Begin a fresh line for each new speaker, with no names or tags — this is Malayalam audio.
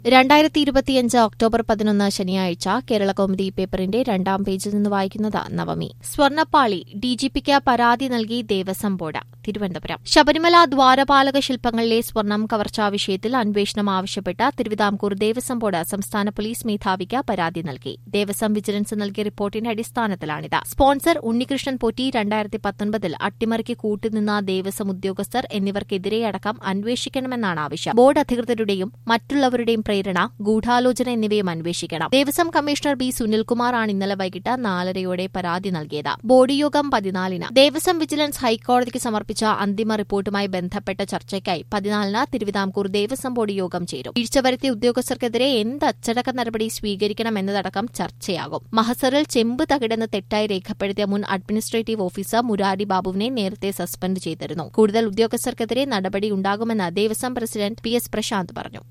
രണ്ടായിരത്തി ഇരുപത്തിയഞ്ച് ഒക്ടോബർ പതിനൊന്ന് ശനിയാഴ്ച കേരള കൗമുദി പേപ്പറിന്റെ രണ്ടാം പേജിൽ നിന്ന് വായിക്കുന്നത് നവമി സ്വർണ്ണപ്പാളി ഡിജിപിക്ക് പരാതി നൽകി ദേവസ്വം ബോർഡ് തിരുവനന്തപുരം ശബരിമല ദ്വാരപാലക ശില്പങ്ങളിലെ സ്വർണം കവർച്ചാ വിഷയത്തിൽ അന്വേഷണം ആവശ്യപ്പെട്ട് തിരുവിതാംകൂർ ദേവസ്വം ബോർഡ് സംസ്ഥാന പോലീസ് മേധാവിക്ക് പരാതി നൽകി ദേവസ്വം വിജിലൻസ് നൽകിയ റിപ്പോർട്ടിന്റെ അടിസ്ഥാനത്തിലാണിത് സ്പോൺസർ ഉണ്ണികൃഷ്ണൻ പോറ്റി രണ്ടായിരത്തി പത്തൊൻപതിൽ അട്ടിമറിക്ക് കൂട്ടുനിന്ന ദേവസ്വം ഉദ്യോഗസ്ഥർ എന്നിവർക്കെതിരെ അടക്കം അന്വേഷിക്കണമെന്നാണ് ആവശ്യം ബോർഡ് അധികൃതരുടെയും മറ്റുള്ളവരുടെയും പ്രേരണ ഗൂഢാലോചന എന്നിവയും അന്വേഷിക്കണം ദേവസ്വം കമ്മീഷണർ ബി സുനിൽകുമാറാണ് ഇന്നലെ വൈകിട്ട് നാലരയോടെ പരാതി നൽകിയത് ബോർഡ് യോഗം പതിനാലിന് ദേവസ്വം വിജിലൻസ് ഹൈക്കോടതിക്ക് സമർപ്പിച്ച അന്തിമ റിപ്പോർട്ടുമായി ബന്ധപ്പെട്ട ചർച്ചയ്ക്കായി പതിനാലിന് തിരുവിതാംകൂർ ദേവസ്വം ബോർഡ് യോഗം ചേരും വീഴ്ച വരുത്തിയ ഉദ്യോഗസ്ഥർക്കെതിരെ എന്ത് അച്ചടക്ക നടപടി സ്വീകരിക്കണം എന്നതടക്കം ചർച്ചയാകും മഹസറിൽ ചെമ്പ് തകിടെന്ന് തെറ്റായി രേഖപ്പെടുത്തിയ മുൻ അഡ്മിനിസ്ട്രേറ്റീവ് ഓഫീസർ മുരാരി ബാബുവിനെ നേരത്തെ സസ്പെൻഡ് ചെയ്തിരുന്നു കൂടുതൽ ഉദ്യോഗസ്ഥർക്കെതിരെ നടപടി ഉണ്ടാകുമെന്ന് Devaswom president P S Prashanth പറഞ്ഞു